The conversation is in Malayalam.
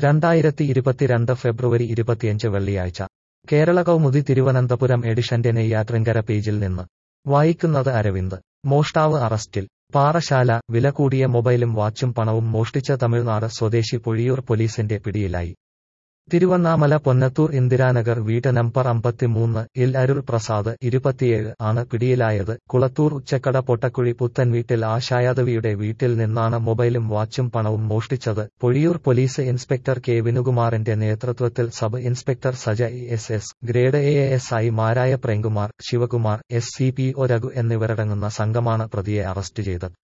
രണ്ടായിരത്തി ഇരുപത്തിരണ്ട് ഫെബ്രുവരി ഇരുപത്തിയഞ്ച് വെള്ളിയാഴ്ച കേരള കൗമുദി തിരുവനന്തപുരം എഡിഷന്റെ നെയ്യാറ്റിൻകര പേജിൽ നിന്ന് വായിക്കുന്നത് അരവിന്ദ് മോഷ്ടാവ് അറസ്റ്റിൽ പാറശാല വില കൂടിയ മൊബൈലും വാച്ചും പണവും മോഷ്ടിച്ച തമിഴ്നാട് സ്വദേശി പൊഴിയൂർ പോലീസിന്റെ പിടിയിലായി തിരുവണ്ണാമല പൊന്നത്തൂർ ഇന്ദിരാനഗർ വീട്ട് നമ്പർ അമ്പത്തിമൂന്ന് ഇൽ അരുൾ പ്രസാദ് ഇരുപത്തിയേഴ് ആണ് പിടിയിലായത് കുളത്തൂർ ഉച്ചക്കട പൊട്ടക്കുഴി പുത്തൻ വീട്ടിൽ ആശായാദവിയുടെ വീട്ടിൽ നിന്നാണ് മൊബൈലും വാച്ചും പണവും മോഷ്ടിച്ചത് പൊഴിയൂർ പോലീസ് ഇൻസ്പെക്ടർ കെ വിനുകുമാറിന്റെ നേതൃത്വത്തിൽ sub inspector Saja E S S grade A S I മാരായ Premkumar Sivakumar S C P O Raghu എന്നിവരടങ്ങുന്ന സംഘമാണ് പ്രതിയെ അറസ്റ്റ് ചെയ്തത്